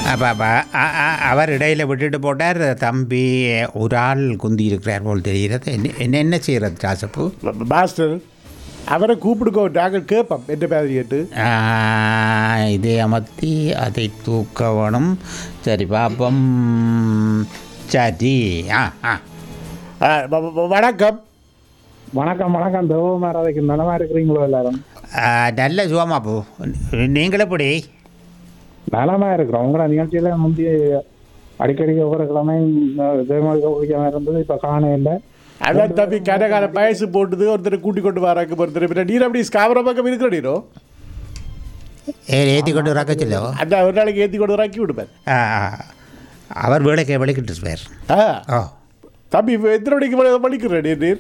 அப்போ அவர் இடையில் விட்டுட்டு போட்டார் தம்பி ஒரு ஆள் குந்தி இருக்கிறார் போல் தெரிகிறது என்ன என்ன என்ன செய்கிறது ராசப்பு மாஸ்டர் அவரை கூப்பிடுக்கோ நாங்கள் கேட்போம் என்ன மாதிரி கேட்டு ஆ, இதை அமர்த்தி அதை தூக்க வேணும் சரி பாப்பம் சரி ஆ ஆ ஆ, வ- வ- வணக்கம் வணக்கம் வணக்கம் தேவமாராதைக்கு நலமா இருக்கிறீங்களோ எல்லாரும் ஆ, நல்ல சுகமா போ நீங்கள் எப்படி நலமா இருக்கிறோம் உங்களோட நிகழ்ச்சியில முந்தைய அடிக்கடி ஒவ்வொரு கிழமையும் தேவமாக குடிக்காம இருந்தது இப்ப காண இல்லை அதான் தம்பி கனகால வயசு போட்டுது ஒருத்தர் கூட்டி கொண்டு வராங்க ஒருத்தர் பின்ன நீர் அப்படி ஸ்காபர பக்கம் இருக்கிற நீரோ ஏ ஏற்றி கொண்டு ரக்க சொல்லோ அந்த ஒரு நாளைக்கு ஏற்றி கொண்டு வராக்கி விடுப்பேன் ஆ, ஆ. அவர் வேலைக்கு வெளிக்கிட்டு இருப்பார் ஆ ஓ தம்பி இப்போ எத்தனை மணிக்கு படிக்கிற நீர் நீர்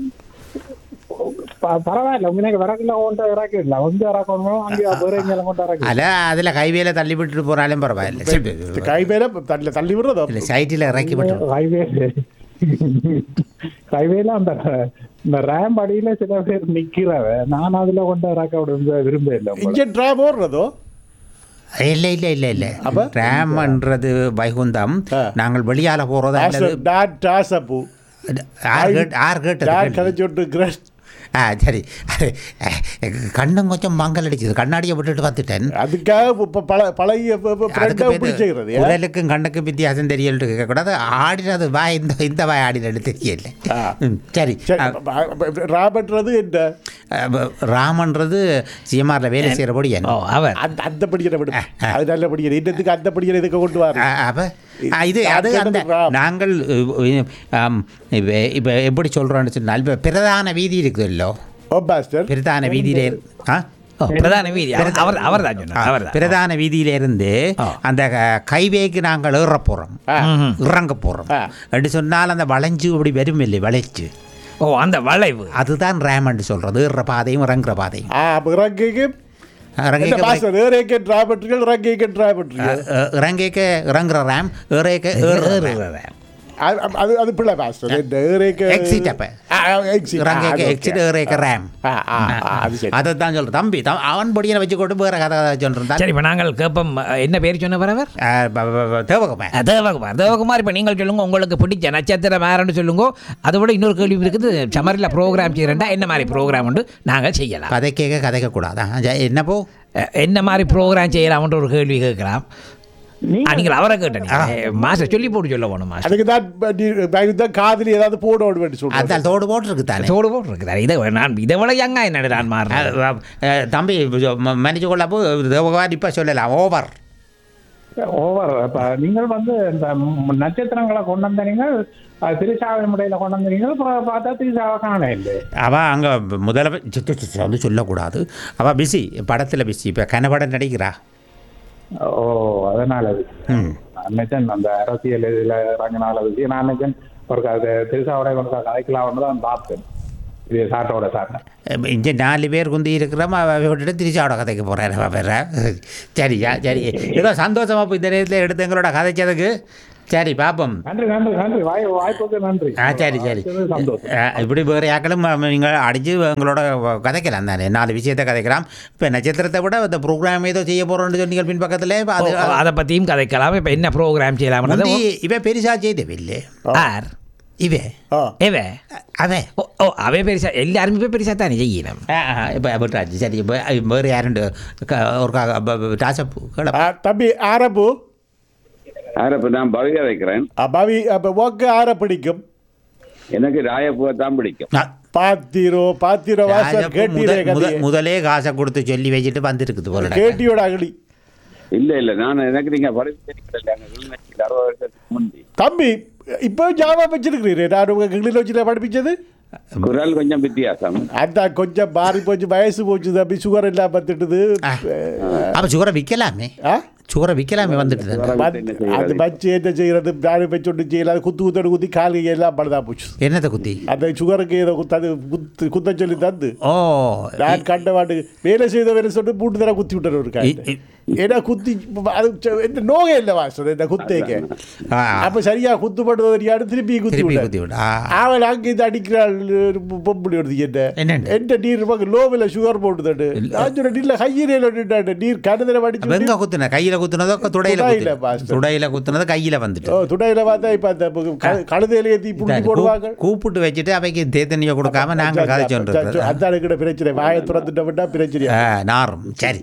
ப- பரவாயில்ல உங்களுக்கு வரக்குள்ள கொண்டு இறக்கிடலாம் வந்து இறக்கணும் அங்கே வேற எங்கேயும் கொண்டு இறக்கி அல்ல அதில் கைவேல தள்ளி விட்டுட்டு போனாலும் பரவாயில்ல சரி, கை மேல தள்ளி தள்ளி விடுறதோ இல்லை சைட்டில் இறக்கி விட்டு ஹைவே ஹைவேல அந்த இந்த ரேம் அடியில சில பேர் நிக்கிறவ நான் அதுல கொண்டு இறக்க விரும்ப விரும்ப இல்லை உங்களை. இங்கே ட்ராப் ஓடுறதோ இல்லை இல்லை இல்லை இல்லை அப்ப? ரேம்ன்றது வைகுந்தம் ஆ. நாங்கள் வெளியால போகிறதா அல்லது நான் டாசப்பு ஆறு கேட் ஆறு கேட்டு நான் கதைச்சு விட்டு கிரஸ்ட் ஆ சரி அது, அஹ், கண்ணும் கொஞ்சம் மங்கல் அடிக்குது கண்ணாடியை விட்டுட்டு வந்துட்டேன் அதுக்காக இப்போ பல பழைய அதுக்கு ஃப்ரெண்டாக பிடிச்சிக்கிறது ஏன்? குரலுக்கும் கண்ணுக்கும் வித்தியாசம் தெரியல கேட்கக்கூடாது ஆடினது வாய் இந்த இந்த வாய் ஆடினது தெரியல ஆ. ம், சரி சரி அ, ப- ப- ராபர்ட்றது என்ன அ, ராமன்றது சிஎம்ஆரில் வேலை செய்கிறபடி ஓ அவர் அந்த அந்த படிக்கிற விடு அது நல்ல படிக்கிற இன்னத்துக்கு அந்த படிக்கிற இதுக்கு கொண்டு வர அப்போ இது அது அந்த ராம். நாங்கள் இப்போ இப்போ எப்படி சொல்கிறோன்னு சொன்னால் இப்போ பிரதான வீதி இருக்குதுல்லோ ஓ மாஸ்டர் பிரதான வீதியிலே ஆ ஓ, பிரதான வீதி அவர் அவர் அவர் தான் சொன்னார் அவர் தான் பிரதான வீதியிலிருந்து ஆ. அந்த க- கைவேக்கு நாங்கள் ஏற போகிறோம் ஆ. இறங்க போகிறோம் ஆ. அப்படி சொன்னால் அந்த வளைஞ்சு இப்படி வரும் இல்லை வளைச்சு ஓ அந்த வளைவு அதுதான் ரேமண்ட் சொல்கிறது ஏறுற பாதையும் இறங்குற பாதையும் ஆ இறங்கிக்கு இறங்கிக்க bike- மாஸ்டர் ஏறேக்க டிராபட்ரிகள் இறங்கிக்க டிராபட்ரிகள் அ, இறங்கிக்க இறங்குற ரேம் ஏறேக்க ஏறுற ரேம் அது அது பிள்ளை மாஸ்டர் இந்த ஏறேக்க Exit அப்ப. எக்ஸிட் இறங்கிக்க எக்ஸிட் ஏறேக்க ரேம் ஆ, ஆ, ஆ, அது சரி. அதை தான் சொல்கிறேன் தம்பி தம் அவன் படியை வச்சு கொண்டு வேறு கதை கதை சொல்கிறேன் சரி இப்போ நாங்கள் கேட்போம் என்ன பேர் சொன்னவர் அவர் தேவகமே அஹ், தேவகுமார் தேவகுமார் இப்போ நீங்கள் சொல்லுங்க உங்களுக்கு பிடிச்ச நட்சத்திரம் யாருன்னு சொல்லுங்க அதை விட இன்னொரு கேள்வி இருக்குது சமரில் ப்ரோக்ராம் செய்கிறேன்டா என்ன மாதிரி ப்ரோக்ராம் உண்டு நாங்கள் செய்யலாம் கதை கேட்க கதைக்கக்கூடாது என்ன போ அஹ், என்ன மாதிரி ப்ரோக்ராம் செய்யலாம்ன்ற ஒரு கேள்வி கேட்கலாம் நீங்க ஆ, நீங்கள் அவரை கேட்டீங்க மாஸ்டர் சொல்லி போட்டு சொல்ல போகணும் மாஸ்டர் அதுக்கு தான் நீ- பயந்து தான் காதலி ஏதாவது போடணும் வேண்டி சொல்றேன் அந்த தோடு போட்டிருக்கு தானே தோடு போட்டு இருக்கிறார் இதை நான் இதை விட யங்கா என்ன நான் மாறுறேன் அஹ், அஹ், தம்பி மன்னிச்சு கொள்ளப்போ தேவகவான் இப்போ சொல்லலாம் ஓவர் ஓவர் இப்ப நீங்கள் வந்து இந்த ம் நட்சத்திரங்களை கொண்டு வந்தீங்க அஹ், திருச்சாவை முறையில கொண்டு வந்தீங்க அப்புறம் பார்த்தா திருச்சாவை காண இல்லை அவள் அங்கே முதல்ல சி, சி, சி, வந்து சொல்லக்கூடாது அவள் பிஸி படத்தில் பிஸி இப்போ கனபடம் நடிக்கிறா ஓ அதனால அது. ம் நான் நினைச்சேன் அந்த அரசியல் இதுல இறங்கினால விஷயம் நான் நினைச்சேன் ஒரு க- திருச்சாவோட ஒரு கதைக்கலாம்னு தான் பார்த்தேன் இது சாட்டோட சாட்டேன் இங்கே நாலு பேர் குந்தி இருக்கிறோம் அவள் விட்டுட்டு திருச்சாவோட கதைக்கு போகிறாரு அவள் வேற சரியா சரி ஏதோ சந்தோஷமாக போய் இந்த நேரத்தில் எடுத்து எங்களோட கதைச்சதுக்கு சரி பார்ப்போம் நன்றி நன்றி நன்றி வாய் வாய்ப்புக்கு நன்றி ஆ சரி சரி வாய்ப்புக்கு சந்தோஷம் ஆ, இப்படி வேறு யாக்களும் நீங்கள் அடித்து எங்களோட கதைக்கலாம் தானே நாலு விஷயத்தை கதைக்கலாம் இப்போ நட்சத்திரத்தை விட இந்த ப்ரோக்ராம் ஏதோ செய்ய போகிறோம்னு சொன்னீங்க பின் பக்கத்தில் அது அதை பற்றியும் கதைக்கலாம் இப்போ என்ன ப்ரோக்ராம் செய்யலாம்ன்றது முந்தி இவன் பெருசா செய்தவில்லை ஆர் இவன் ஆ எவ அவன் ஓ ஓ அவன் பெருசா எல்லாருமே இப்போ பெருசாக தானே செய்யணும் இப்போ விட்டாச்சு சரி இப்போ வேறு யாருண்டு க- ஒரு டாசப்பு ஆ, தம்பி ஆரப்பு ஆற இப்போ நான் பவியா வைக்கிறேன் ஆ, பவி அப்போ ஓக்கு ஆர பிடிக்கும் எனக்கு ராயப்பூவை தான் பிடிக்கும் பாத்திரோ பாத்திரோ வாசல் கேட்டீரே கதையை முதலே காசை கொடுத்து சொல்லி வச்சுட்டு வந்துருக்குது போல கேட்டியோட அகலி இல்ல இல்ல நான் எனக்கு நீங்க படிச்சிருக்கீங்க அறுபது வருஷத்துக்கு முந்தி தம்பி இப்போ ஜாவா வச்சிருக்கிறீரே நான் உங்க கிளியில் வச்சு படிப்பிச்சது குரல் கொஞ்சம் வித்தியாசம் அதான் கொஞ்சம் மாறி போச்சு வயசு போச்சு தம்பி சுகர் இல்லாம பத்துட்டுது அப்போ சுகரை விற்கலாமே ஆ சுகரை விற்கலாமே வந்துட்டு தானே. வந்து- அது வச்சு என்ன செய்யறது நானும் வச்சு ஒன்று செய்யல குத்து குத்தோடு குத்தி கால் கை எல்லாம் படுதா போச்சு என்னத்தை குத்தி அந்த சுகருக்கு ஏதோ குத்து அது குத்து குத்த சொல்லி தந்து ஓ நான் கண்ட வாட்டு வேலை செய்த வேலை சொல்லிட்டு மூட்டு தடவை குத்தி விட்டார் ஒரு இ- இ- ஏன்னா குத்தி அது ச- இந்த நோகை இல்லை வாசல் இந்த குத்தேக்க ஆ, அப்ப சரியா குத்துப்பட்டது தெரியாது திருப்பி குத்தி திருப்பி விட்டார் குத்தி விடு ஆ. அவள் அங்கே இது அடிக்கிறாள் பொம்பளி வருது என்ன என்னண்டு? எந்த நீர் பக்கம் லோவில் சுகர் போட்டுதாட்டு நான் சொன்ன நீர்ல கையிலே நீர் கடுதல அப்ப வடிச்சு எங்க குத்துன கையில குத்துனதோ துடையில துடையில, குத்து- பாஸ்டர். துடையில குத்துனது கையில வந்துட்டு ஓ துடையில பார்த்தா இப்ப அந்த க- கழுதையில ஏத்தி புடிச்சு போடுவாங்க கூப்பிட்டு வச்சுட்டு அவைக்கு தேத்தனியை கொடுக்காம நாங்க கதை சொல்றது அதான் இருக்கிற பிரச்சனை வாயை துறந்துட்ட விட்டா பிரச்சனை ஆ, நாரும் சரி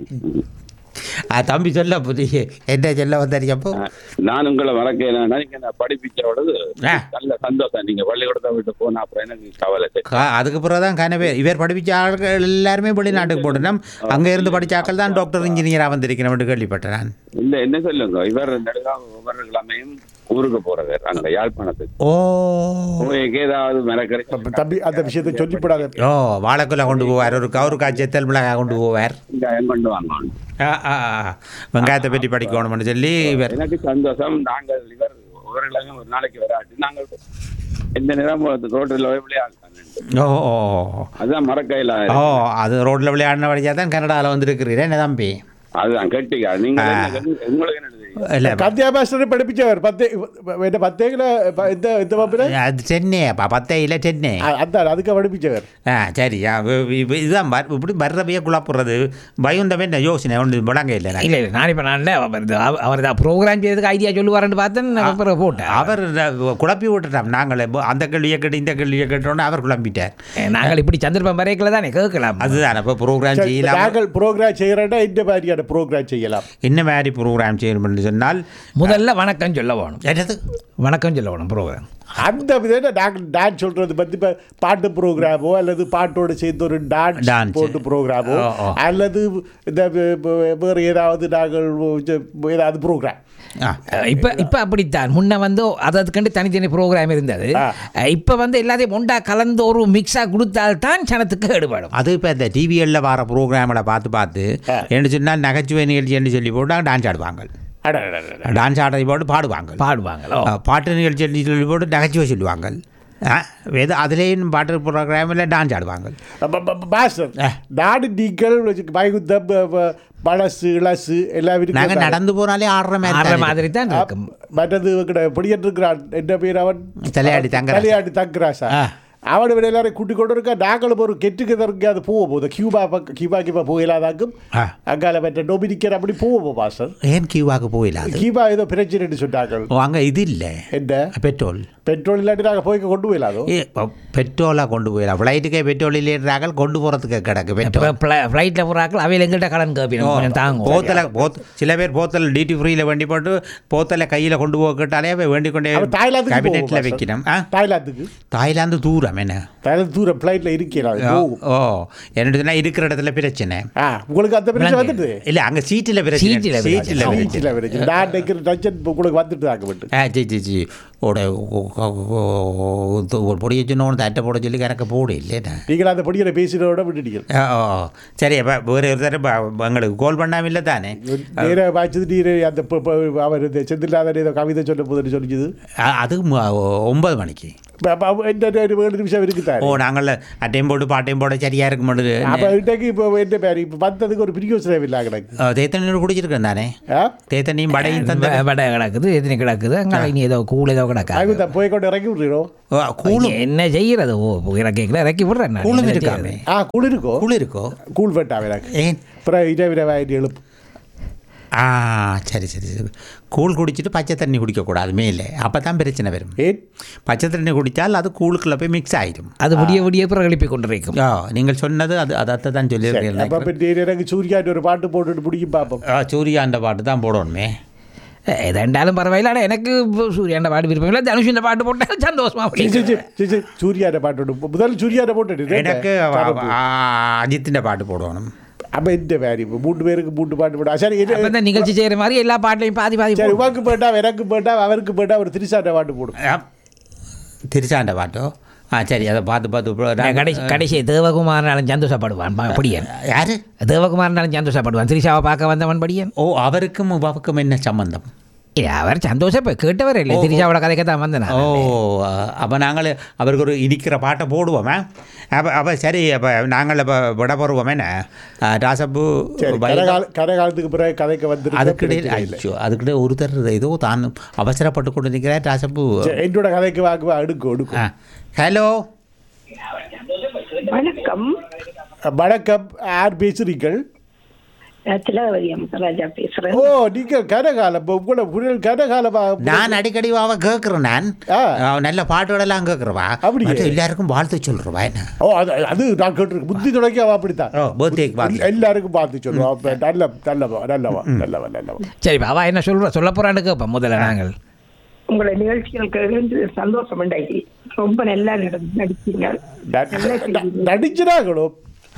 ஆ, தம்பி சொல்ல புரிய என்ன சொல்ல வந்தறியப்போ நான் உங்களை வளர்க்கல நீங்க நான் படிப்பிச்சோடது ஆ. நல்ல சந்தோஷம் நீங்க பள்ளிக்கூடத்தை விட்டு போனா அப்புறம் எனக்கு கவலை சரி. கா- அதுக்கு பிறகு தான் கனவே இவர் படிப்பிச்ச ஆட்கள் எல்லாருமே வெளிநாட்டுக்கு போட்டோம் அங்கே இருந்து படித்த ஆட்கள் தான் டாக்டர் இன்ஜினியராக வந்திருக்கிறேன் கேள்விப்பட்டேன் நான் இல்ல என்ன சொல்லுங்க இவர் நடுகாம ஒவ்வொரு கிழமையும் ஊருக்கு போறவர் அங்க யாழ்ப்பாணத்துக்கு ஓ உங்களுக்கு ஏதாவது மரக்கறி தம்பி அந்த விஷயத்தை சொல்லிவிடாத ஓ வாழைக்குள்ள கொண்டு போவார் ஒரு கவுரு காய்ச்சல் மிளகாய் கொண்டு போவார் வெங்காயம் கொண்டு வாங்க ஆ, ஆ, ஆ. வெங்காயத்தை பற்றி படிக்கணும்னு சொல்லி இவர் எனக்கு சந்தோஷம் நாங்கள் இவர் ஒவ்வொரு கிழமையும் ஒரு நாளைக்கு வராட்டி நாங்கள் எந்த நேரம் ரோட்டில் விளையாடுறாங்க ஓ ஓ ஓ. அதுதான் மரக்கையில ஓ அது ரோட்டில் விளையாடின வழியாக தான் கனடாவில் வந்திருக்கிறீரே என்ன தம்பி அதுதான் கெட்டிக்கா நீங்க ஆ. என்ன கண்டு- உங்களுக்கு என்ன தெரியும் இல்லை கத்தியா மாஸ்டர் படிப்பிச்சவர் பத்தே என்ன பத்தேங்கள இந்த இந்த வகுப்புல அது சென்னைப்பா பத்தையில் சென்னை அ- அதான் அதுக்கு படிப்பிச்சவர் ஆ சரி ஆ, இ- இ- இதுதான் வர- இப்படி வர்றவையே குழப்புறது பயந்தவே என்ன யோசனை ஒன்று விளங்க இல்லை எனக்கு. இல்லை இல்லை நான் இப்போ நான் அவர் இந்த அவ- அவர் தான் ப்ரோக்ராம் செய்யறதுக்கு ஐடியா சொல்லுவாருன்னு பார்த்தேன் நான் பிறகு போட்டேன் அவர் ர- குழப்பி விட்டுட்டான் நாங்கள் இப்போ அந்த கேள்வியை கேட்டு இந்த கேள்வியை கேட்டோன்னே அவர் குழம்பிட்டார் ஏ, நாங்கள் இப்படி சந்தர்ப்பம் வரைக்கல தானே கேட்கலாம் அதுதான் இப்போ ப்ரோக்ராம் சரி, செய்யலாம் நாங்கள் ப்ரோக்ராம் செய்யறேன்னா இந்த மாதிரியான ப்ரோக்ராம் செய்யலாம் என்ன மாதிரி ப்ரோக்ராம் செய்யணும்னு சொன்னால் முதல்ல வணக்கம் சொல்ல வேணும் என்னது வணக்கம் சொல்ல வேணும் ப்ரோக்ராம் அந்த விதத்தை நாங்கள் டான்ஸ் சொல்றது பத்தி இப்போ பாட்டு ப்ரோக்ராமோ அல்லது பாட்டோட சேர்ந்து ஒரு Dance. டான்ஸ் போட்டு ப்ரோக்ராமோ ஓ, ஓ. அல்லது இந்த வே- வே- வேறு ஏதாவது நாங்கள் ஏதாவது ப்ரோக்ராம் ஆ இப்போ இப்போ அப்படித்தான் முன்ன வந்து அதற்கண்டு தனித்தனி ப்ரோக்ராம் இருந்தது ஆ. இப்போ வந்து எல்லாத்தையும் ஒண்டா கலந்து ஒரு மிக்ஸாக கொடுத்தால்தான் சனத்துக்கு எடுபடும் அது இப்போ இந்த டிவிஎல்ல வர ப்ரோக்ராமில் பார்த்து பார்த்து ஆ. என்ன சொன்னால் நகைச்சுவை நிகழ்ச்சின்னு சொல்லி போட்டு டான்ஸ் ஆடுவாங்க அட அட, அட, அட. டான்ஸ் ஆடுறதை போட்டு பாடுவாங்க பாடுவாங்களோ ஆ, பாட்டு நிகழ்ச்சி சொல்லி போட்டு நகைச்சுவை சொல்லுவாங்க ஆ, வேறு அதுலேயும் பாட்டு ப்ரோக்ராமில் டான்ஸ் ஆடுவாங்க ப- ப- ப- மாஸ்டர் ஆ. நாடு நீங்கள் பயகுத்தம் பழசு இளசு எல்லாம் நாங்கள் இருக்கு நடந்து போனாலே ஆடுற மாதிரி ஆடுற தான் மாதிரி தான் இருக்கும் மற்றது பொடியன் இருக்கிறான் என்ன பேர் அவன் தலையாடி தங்கராசா. தலையாடி தங்கராசா ஆ. அவன் இவன் எல்லாரும் கூட்டி கொண்டு இருக்கா நாங்களும் ஒரு கெட்டுக்கு அது போக போகுது கியூபா பக்கம் கியூபா கியூபா போயிலாதாக்கும் ஆ. அங்கால மற்ற டொமினிக்கர் அப்படி போவோம் மாஸ்டர் ஏன் கியூவாக்கு போயிடாது கியூபா ஏதோ பிரச்சனைன்னு சொன்னாங்க ஓ அங்கே இது இல்லை என்ன பெட்ரோல் பெட்ரோல் இல்லாட்டி நாங்கள் போய் கொண்டு போயிலாதோ ஏ பெட்ரோலாக கொண்டு போயிடலாம் ஃப்ளைட்டுக்கே பெட்ரோல் இல்லைன்றாங்க கொண்டு போகிறதுக்கு கிடக்கு பெட்ரோல் இப்போ ஃப்ளைட்டில் போகிறாக்கள் அவையில் எங்கிட்ட கடன் கேட்பீங்க கொஞ்சம் தாங்கும் போத்தலை போத் சில பேர் போத்தல் டியூட்டி ஃப்ரீயில் வேண்டி போட்டு போத்தலை கையில் கொண்டு போக கேட்டாலே அவன் வேண்டி கொண்டே அவன் தாய்லாந்துக்கு கேபினெட்டில் போவோம் வைக்கணும் ஆ தாய்லாந்துக்கு தாய்லாந்து தூரம் என்ன தாய்லாந்து தூரம் ஃப்ளைட்டில் இருக்கிறாங்க போகும் ஓ என்னட்டு சொன்னா இருக்கிற இடத்துல பிரச்சனை ஆ உங்களுக்கு அந்த பிரச்சனை வந்துட்டு இல்லை அங்கே சீட்டில் பிரச்சனை சீட்டுல பிரச்சனை. சீட்டில் பிரச்சனை சீட்டில் பிரச்சனை நான் நினைக்கிற டச்சன் உங்களுக்கு வந்துட்டு தாங்க விட்டு ஆ சி சி சி ஓட ஒரு பொடியை சொன்னோன்னு அட்டை போட சொல்லி கணக்கு போட இல்லைண்ணா நீங்கள் அந்த பொடியை பேசினோட விட்டுட்டீங்க ஆ, ஓ சரி அப்போ வேறு ஒரு தடவை ப- எங்களுக்கு கால் பண்ணாமல் இல்லை தானே நேராக வாய்ச்சது நீர் அந்த ப- ப- அவர் இந்த செந்தில்லாதன் ஏதோ கவிதை சொல்ல போதுன்னு சொல்லிச்சுது ஆ, அது ம- ஒன்பது மணிக்கு அப்ப- அப்ப அவ- இந்த ஒரு ஏழு நிமிஷம் இருக்குதாரு ஓ நாங்கள் அட்டையும் போட்டு பாட்டையும் போட சரியாக இருக்க மாட்டேது அப்போ இன்றைக்கு இப்போ என்ன பேர் இப்போ வந்ததுக்கு ஒரு பிரியோசனம் இல்லை எனக்கு தேத்தண்ணீர் குடிச்சிருக்கேன் தானே ஆ தேத்தண்ணியும் படையும் தந்த வ- வடை கிடக்குது எத்தனை கிடக்குது அங்கே இனி ஏதோ கூழ் ஏதோ கிடக்காது அங்கே போய் கொண்டு இறக்கி விட்டுறோம் ஓ, கூழும் என்ன செய்யறது ஓ இறக்கிக்கல இறக்கி விடுறேன் நான். கூழும் என்ன இருக்காமே செய்யறது? ஆ கூழ் இருக்கோ கூழ் இருக்கோ கூழ் வேண்டாம் எனக்கு ஏன் அப்புறம் இரவு இரவாயிட்டு எழுப்பு ஆ சரி சரி சரி கூழ் குடிச்சிட்டு பச்சை தண்ணி குடிக்கக்கூடாது மேலே அப்போ தான் பிரச்சனை வரும் ஏன் பச்சை தண்ணி குடித்தால் அது கூழுக்குள்ள போய் மிக்ஸ் ஆயிடும் அது விடிய விடிய பிறகு எழுப்பி கொண்டிருக்கும் ஆ நீங்கள் சொன்னது அது அதை தான் அப்போ சொல்லியிருக்கீங்க இப்போ எனக்கு சூர்யாட்டு ஒரு பாட்டு போட்டுட்டு பிடிக்கும் பார்ப்போம் ஆ, சூர்யாண்ட பாட்டு தான் போடணுமே எதாண்டாலும் பரவாயில்ல ஆனால் எனக்கு சூர்யாண்ட பாட்டு விருப்பம் இல்லை தனுஷின் பாட்டு போட்டால் சந்தோஷமா சி, சி, சி, சி, சி, சூர்யாட்ட பாட்டு விடு. முதல் சூர்யாட்ட போட்டுட்டு எனக்கு ஆ, அஜித்தின் பாட்டு போடணும் அப்போ இந்த வேறு இப்போ மூன்று பேருக்கு மூன்று பாட்டு போட்டா சரி இது- அப்போ இந்த நிகழ்ச்சி செய்கிற மாதிரி எல்லா பாட்டையும் பாதி பாதி சரி போடு. உனக்கு போட்டா எனக்கு போட்டா அவருக்கு போட்டா ஒரு திரிசாட்ட பாட்டு போடும் ஆ, திருச்சாண்ட பாட்டோ ஆ சரி அதை பார்த்து பார்த்து இப்போ நான் நான் கடைசி கடைசி தேவகுமாரனாலும் சந்தோஷப்படுவான் ப- படியன் யாரு தேவகுமாரனாலும் சந்தோஷப்படுவான் திரிஷாவை பார்க்க வந்தவன் படியன் ஓ அவருக்கும் உபாவுக்கும் என்ன சம்பந்தம் இல்லை அவர் சந்தோஷம் இப்போ கேட்டவர் இல்லை திரிஷாவோட கதைக்கு தான் வந்தேன் ஓ அப்போ நாங்கள் அவருக்கு ஒரு இடிக்கிற பாட்டை போடுவோமே அப்போ அப்போ சரி அப்போ நாங்கள் இப்போ விட போடுவோமே என்ன ராசப்பு சரி கரகால கரகாலத்துக்கு பிறகு கதைக்கு வந்து அதுக்கிடையில் அச்சோ அதுக்கிடையே ஒருத்தர் ஏதோ தான் அவசரப்பட்டு கொண்டு நிற்கிறார் ராசப்பு என்னோட கதைக்கு வாக்குவா அடுக்கும் அடுக்கும் ஆ ஹலோ வணக்கம் வணக்கம் யார் பேசுறீங்கள் திலகவதி அம்சராஜா பேசுறேன் ஓ நீங்க கனகாலம் இப்ப உங்களோட புரியல் கனகாலமா நான் அடிக்கடி அவ கேட்குறேன் நான் ஆ. அவ நல்ல பாட்டுகளெல்லாம் கேட்குறவா அப்படியே? மற்ற எல்லாருக்கும் வாழ்த்து சொல்றவா என்ன ஓ அது அது நான் கேட்டிருக்கேன் புத்தி தொடக்கி அவ அப்படித்தான் ஓ பர்த்டேக்கு வாழ்த்து எல்லாருக்கும் பார்த்து சொல்லுவா அப்ப நல்ல நல்லவா நல்லவா நல்லவா நல்லவா சரி அவ என்ன சொல்ற சொல்ல போறான்னு கேட்போம் முதல்ல நாங்கள் உங்களை நிகழ்ச்சிகள் கேட்டு சந்தோஷம் உண்டாகி ரொம்ப நல்லா நட- நடிச்சீங்க நல்லா செய்தீங்க. நடிச்சிடாங்களோ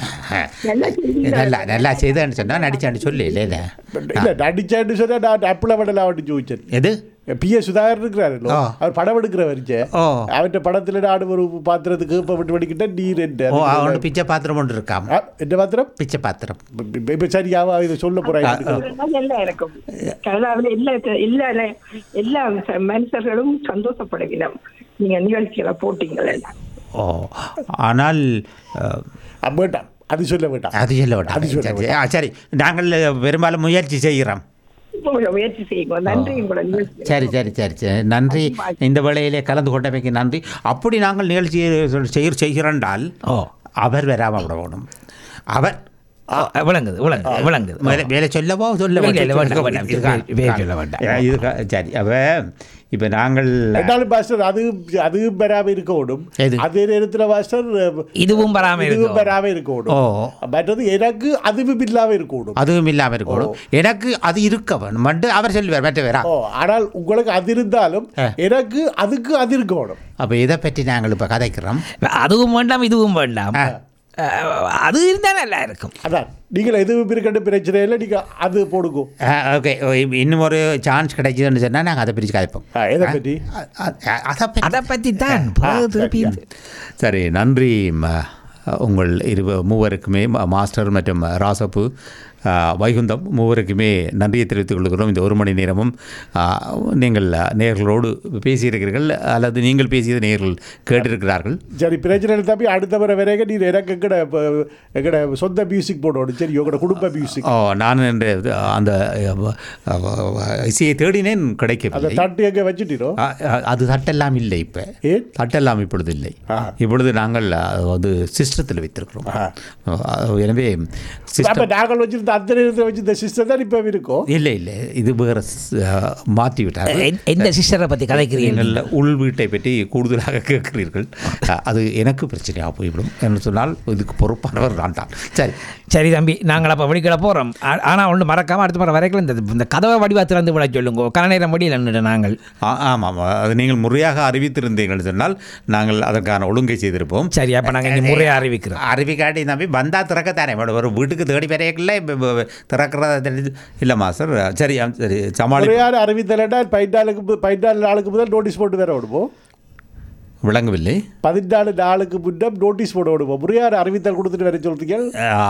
நல்லா செய்தீங்க. நல்லா நல்லா செய்தேன்னு சொன்னா நடிச்சான்னு சொல்லி இல்லை இல்ல நடிச்சான்னு சொன்னா நான் அப்புல படல அவட்டு ஜோதிச்சேன் எது பி எஸ் சுதாகர் இருக்கிறாருல்ல ஆ. அவர் படம் எடுக்கிற வரிச்சே ஓ. அவர்கிட்ட படத்துல நான் ஒரு பாத்திரத்துக்கு இப்ப விட்டு வடிக்கிட்ட நீர் என்ன ஓ அவனு பிச்சை பாத்திரம் ஒன்று இருக்காம் ஆ, என்ன பாத்திரம் பிச்சை பாத்திரம் இப்ப- இப்ப சரியாவா இதை சொல்ல போறேன் அதெல்லாம் நல்லா இருக்கும் கனடாவில் எல்லா எல்லா எல்லா மனுஷர்களும் சந்தோஷப்படுகிறோம் நீங்க நிகழ்ச்சிகளை போட்டீங்களே ஓ ஆனால் அஹ், வேண்டாம் அது சொல்ல வேண்டாம் அது சொல்ல வேண்டாம் அது சொல்ல சரி, ஆ, சரி நாங்கள் பெரும்பாலும் முயற்சி செய்கிறோம் உங்களை முயற்சி செய்யுங்க நன்றி உங்களை நிகழ்ச்சி சரி சரி சரி சரி நன்றி இந்த வேளையிலே கலந்து கொண்டமைக்கு நன்றி அப்படி நாங்கள் நிகழ்ச்சி செய்ய செய்கிறோண்டால் ஓ அவர் வராமல் விட வேணும் அவர் ஓ, விளங்குது விளங்குது விளங்குது வேலை வேலை சொல்லவோ சொல்ல இல்லை, இல்லை, வேண்டாம், வேண்டாம். இதுக்கா- வேலை சொல்ல வேண்டாம். இதுக்கா- சரி அவ இப்போ நாங்கள் ரெண்டாலும் பாஸ்டர் அது அது பெறாம இருக்க ஓடும் எது? அதே நேரத்துல பாஸ்டர் இதுவும் வராம இதுவும் இருக்கும் பெறாம இருக்க ஓடும் ஓ மற்றது எனக்கு அதுவும் இல்லாம இருக்க ஓடும் அதுவும் இல்லாமல் இருக்கணும் எனக்கு அது இருக்க வேணும் மட்டும் அவர் சொல்லுவார் மற்ற வேறா ஓ ஆனால் உங்களுக்கு அது இருந்தாலும் ஆ. எனக்கு அதுக்கு அது இருக்க ஓடும் அப்போ இதை பற்றி நாங்கள் இப்போ கதைக்கிறோம் அதுவும் வேண்டாம் இதுவும் வேண்டாம் ஆ. அஹ், அது இருந்தா நல்லா இருக்கும் அதான் நீங்கள் எதுவும் இருக்கட்டும் பிரச்சனை இல்லை நீங்க அது போடுங்க ஓகே இன்னும் ஒரு சான்ஸ் கிடைச்சதுன்னு சொன்னால் நாங்கள் அதை பிரித்து கதைப்போம் ஆ, எதை பற்றி அ- அ- அதை பற்றி அதை பற்றி தான் திருப்பி இது. சரி நன்றி ம- உங்கள் இரு மூவருக்குமே ம- மாஸ்டர் மற்றும் ராசப்பு ஆ, வைகுந்தம் மூவருக்குமே நன்றியை தெரிவித்துக் கொள்கிறோம் இந்த ஒரு மணி நேரமும் ஆ, நீங்கள் நேர்களோடு பேசியிருக்கிறீர்கள் அல்லது நீங்கள் பேசியது நேர்கள் கேட்டிருக்கிறார்கள் சரி பிரச்சனை இல்லை தம்பி அடுத்த முறை வரைக்கும் நீ எனக்கு எங்கட இப்ப, எங்கட சொந்த மியூசிக் போடணும் சரி உங்களோட குடும்ப மியூசிக் ஓ நான் இந்த அந்த அ, அ, இசையை தேடினேன் அந்த கிடைக்கவில்லை தட்டு எங்க வச்சுட்டீரோ ஆ, ஆ, அது தட்டெல்லாம் இல்லை இப்போ ஏன் தட்டெல்லாம் இப்பொழுது இல்லை ஆ. இப்பொழுது நாங்கள் அது வந்து சிஸ்டத்தில் வைத்திருக்கிறோம் ஆ. ஆ, எனவே அப்ப சிஸ்டம் நாங்கள் வச்சிருந்த அந்த நேரத்தில் வச்சிருந்த சிஸ்டம் தான் இப்போ இருக்கும் இல்லை இல்லை இது வேறு மாற்றி விட்டார்கள் எ- எந்த சிஸ்டரை பற்றி கதைக்கிறீர்கள் நீங்கள் உள் வீட்டை பற்றி கூடுதலாக கேட்கிறீர்கள் ஆ, அது எனக்கு பிரச்சனையாக போய்விடும் என்று சொன்னால் இதுக்கு பொறுப்பானவர் நான் தான் சரி சரி தம்பி நாங்கள் அப்போ வெடிக்கல போகிறோம் ஆனால் ஒன்று மறக்காமல் அடுத்த முறை வரைக்கும் இந்த இந்த கதவை வடிவா திறந்து விட சொல்லுங்க கன நேரம் முடியல நாங்கள் ஆ ஆமாம் அது நீங்கள் முறையாக அறிவித்திருந்தீர்கள் சொன்னால் நாங்கள் அதற்கான ஒழுங்கை செய்திருப்போம் சரி அப்போ நாங்கள் இங்கே முறையாக அறிவிக்கிறோம் அறிவிக்காட்டி நம்பி வந்தா திறக்கத்தானே மேடம் ஒரு வீட்டுக்கு தேடி வரையக்குள்ள திறக்கிறதா தெரிஞ்சு இல்லை மாஸ்டர் சரி ஆ, சரி சமாளி முறையான அறிவித்தலைன்னா பதினாலுக்கு மு- பதினாலு நாளுக்கு முதல் நோட்டீஸ் போட்டு வேற விடுவோம் விளங்கவில்லை பதினாலு நாளுக்கு முன்னம் நோட்டீஸ் போட்டு விடுவோம் முறையான அறிவித்தல் கொடுத்துட்டு வர சொல்றீங்க ஆ,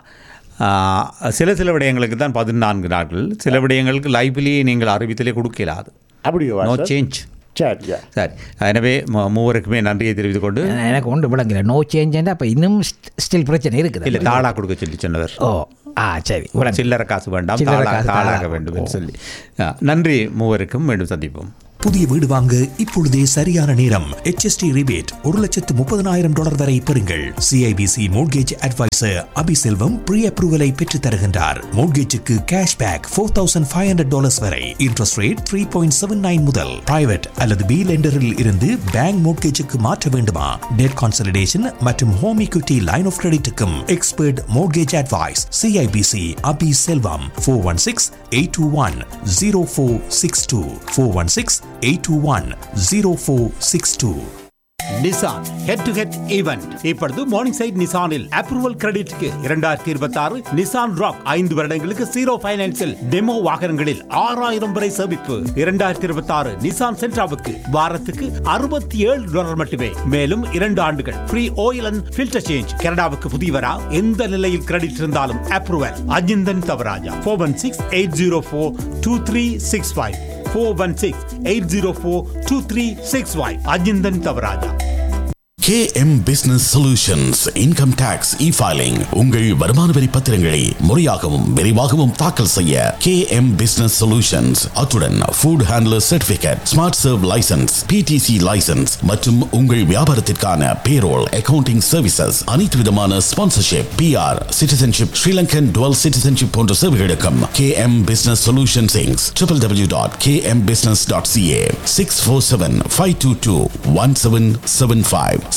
ஆ, சில சில விடயங்களுக்கு தான் பதினான்கு நாட்கள் சில விடயங்களுக்கு லைவ்லேயே நீங்கள் அறிவித்தலே கொடுக்கலாது அப்படியோ நோ சார்? சேஞ்ச் சரி சரி எனவே மு- மூவருக்குமே நன்றியை தெரிவித்துக் கொண்டு எனக்கு ஒன்று விளங்கல நோ சேஞ்ச் அப்போ இன்னும் ஸ்டில் பிரச்சனை இருக்குது இல்லை தாளா கொடுக்க சொல்லி சொன்னவர் ஓ ஆ சரி விளங்கு சில்லறை காசு வேண்டாம் சில்லறை தாளா காசு தாளாக தாளா. வேண்டும் என்று சொல்லி ஆ, நன்றி மூவருக்கும் மீண்டும் சந்திப்போம் புதிய வீடு வாங்க இப்பொழுதே சரியான நேரம் HST ரிபேட் ஒரு லட்சத்து முப்பதனாயிரம் டாலர் வரை பெறுங்கள் CIBC mortgage adviser Abiselvam pre அப்ரூவலை பெற்றுத் தருகின்றார் மோட்கேஜுக்கு cash back four thousand five hundred dollars வரை interest rate three point seven nine முதல் பிரைவேட் அல்லது பி லெண்டரில் இருந்து பேங்க் மோட்கேஜுக்கு மாற்ற வேண்டுமா டெட் கான்சல்டேஷன் மற்றும் ஹோம் equity லைன் ஆஃப் கிரெடிட்டுக்கும் expert mortgage advice CIBC Abi Selvam four one six eight two one zero four six two four one six eight two one zero four six two Nissan head to head event இப்பொழுது Morningside நிசானில் approval கிரெடிட்க்கு இரண்டாயிரத்தி இருபத்தி ஆறு Nissan rock ஐந்து வருடங்களுக்கு zero பைனான்சில் demo வாகனங்களில் ஆறாயிரம் வரை சேமிப்பு இரண்டாயிரத்தி இருபத்தி ஆறு நிசான் சென்ட்ராவுக்கு வாரத்துக்கு அறுபத்தி ஏழு டாலர் மட்டுமே மேலும் இரண்டு ஆண்டுகள் free oil and filter change கனடாவுக்கு புதியவரா எந்த நிலையில் கிரெடிட் இருந்தாலும் approval Ajinthan Thavarajah four one six eight zero four two three six five four one six eight zero four two three six five Ajinthan Thavarajah KM Business Solutions Income Tax E-Filing உங்கள் வருமான வரி பத்திரங்களை முறையாகவும் விரைவாகவும் தாக்கல் செய்ய KM Business Solutions அத்துடன் Food Handler Certificate Smart Serve License PTC License மற்றும் உங்கள் வியாபாரத்திற்கான Payroll Accounting Services அனைத்து விதமான Sponsorship PR Citizenship Sri Lankan Dual Citizenship போன்ற சேவைகளுக்கும் KM Business Solutions Inc. www.kmbusiness.ca 647-522-1775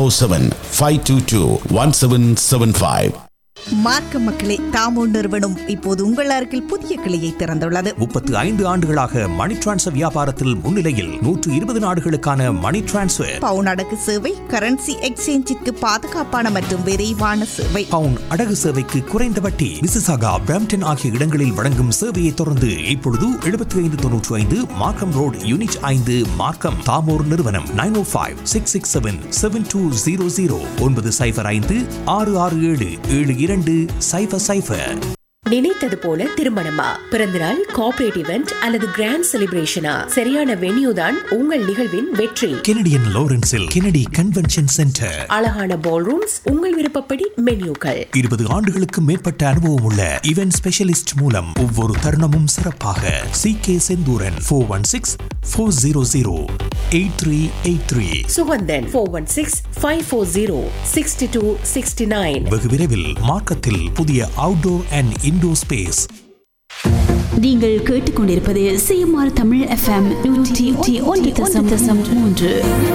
647-522-1775 மார்க்க மக்களே தாமோ நிறுவனம் இப்போது உங்கள் அருகில் புதிய கிளையை திறந்துள்ளது முப்பத்து ஐந்து ஆண்டுகளாக மணி டிரான்ஸ்ஃபர் வியாபாரத்தில் முன்னிலையில் நூற்று இருபது நாடுகளுக்கான மணி டிரான்ஸ்ஃபர் பவுன் அடகு சேவை கரன்சி எக்ஸ்சேஞ்சிற்கு பாதுகாப்பான மற்றும் விரைவான சேவை பவுன் அடகு சேவைக்கு குறைந்த வட்டி மிசிசாகா பிராம்டன் ஆகிய இடங்களில் வழங்கும் சேவையை தொடர்ந்து இப்பொழுது எழுபத்தி ஐந்து தொன்னூற்றி ஐந்து மார்க்கம் ரோடு யூனிட் ஐந்து மார்க்கம் தாமோர் நிறுவனம் nine O five six six seven seven two zero zero ஒன்பது சைஃபர் ஐந்து ஆறு ஆறு ஏழு ஏழு இரண்டு சைஃபர் சைஃபர் நினைத்தது போல திருமணமா பிறந்தநாள் கார்ப்பரேட் இவெண்ட் அல்லது கிராண்ட் செலிப்ரேஷனா சரியான வென்யூ தான் உங்கள் நிகழ்வின் வெற்றி கெனடியன் லாரன்ஸில் கெனடி கன்வென்ஷன் சென்டர் அழகான பால் ரூம்ஸ் உங்கள் விருப்பப்படி மென்யூக்கள் இருபது ஆண்டுகளுக்கு மேற்பட்ட அனுபவம் உள்ள இவென்ட் ஸ்பெஷலிஸ்ட் மூலம் ஒவ்வொரு தருணமும் சிறப்பாக C K Senthuran four one six four zero zero eight three eight three Suganthan four one six five four zero sixty two sixty nine வெகு விரைவில் மார்க்கத்தில் புதிய அவுட்டோர் அண்ட் இன்டோர் ஸ்பேஸ் நீங்கள் கேட்டுக்கொண்டிருப்பது சிஎம்ஆர் தமிழ் எஃப்எம் நூற்றி ஒன்று தசம் தசம் மூன்று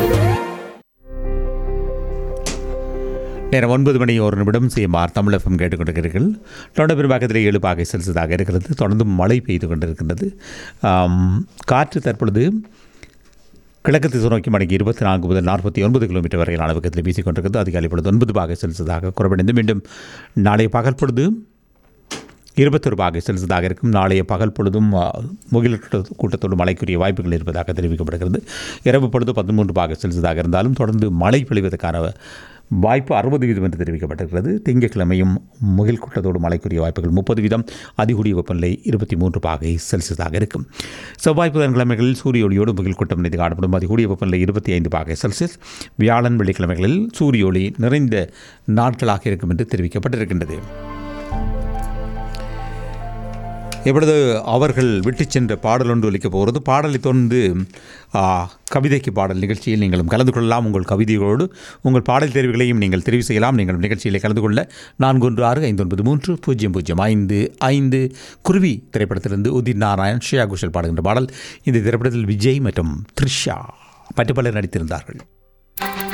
நேரம் ஒன்பது மணி ஒரு நிமிடம் சிஎம்ஆர் தமிழ் எஃப்எம் கேட்டுக்கொண்டிருக்கிறீர்கள் தொடர்ந்து பெரும்பாக்கத்தில் ஏழு பாகை செல்சியஸாக இருக்கிறது தொடர்ந்து மழை பெய்து கொண்டிருக்கின்றது ஆம், காற்று தற்பொழுது கிழக்கு திசை நோக்கி மணிக்கு இருபத்தி நான்கு முதல் நாற்பத்தி ஒன்பது கிலோமீட்டர் வரையிலான வேகத்தில் வீசிக்கொண்டிருக்கிறது அதிகாலை பொழுது ஒன்பது பாகை செல்சியஸாக குறைவடைந்து மீண்டும் நாளைய பகல் பொழுது இருபத்தொரு பாகை செல்சியஸாக இருக்கும் நாளைய பகல் பொழுதும் ஆ, முகில் கூட்ட- கூட்டத்தோடு மழைக்குரிய வாய்ப்புகள் இருப்பதாக தெரிவிக்கப்படுகிறது இரவு பொழுது பதிமூன்று பாகை செல்சியஸாக இருந்தாலும் தொடர்ந்து மழை பொழிவதற்கான வாய்ப்பு அறுபது வீதம் என்று தெரிவிக்கப்பட்டிருக்கிறது திங்கட்கிழமையும் முகில் கூட்டத்தோடு மழைக்குரிய வாய்ப்புகள் முப்பது வீதம் அதிகூடிய வெப்பநிலை இருபத்தி மூன்று பாகை செல்சியஸாக இருக்கும் செவ்வாய் புதன்கிழமைகளில் சூரிய ஒளியோடு முகில் கூட்டம் இணைந்து காணப்படும் அதிகூடிய வெப்பநிலை இருபத்தி ஐந்து பாகை செல்சியஸ் வியாழன் வெள்ளிக்கிழமைகளில் சூரிய ஒளி நிறைந்த நாட்களாக இருக்கும் என்று தெரிவிக்கப்பட்டிருக்கின்றது எப்பொழுது அவர்கள் விட்டு சென்ற பாடல் ஒன்று ஒலிக்கப் போகிறது பாடலை தொடர்ந்து ஆ, கவிதைக்கு பாடல் நிகழ்ச்சியில் நீங்களும் கலந்து கொள்ளலாம் உங்கள் கவிதைகளோடு உங்கள் பாடல் தேர்வுகளையும் நீங்கள் தெரிவு செய்யலாம் நீங்கள் நிகழ்ச்சியில் கலந்து கொள்ள நான்கு ஒன்று ஆறு ஐந்து ஒன்பது மூன்று பூஜ்ஜியம் பூஜ்ஜியம் ஐந்து ஐந்து குருவி திரைப்படத்திலிருந்து உதித் நாராயண் ஷியா குஷல் பாடுகின்ற பாடல் இந்த திரைப்படத்தில் விஜய் மற்றும் த்ரிஷா பட்டு பலர் நடித்திருந்தார்கள்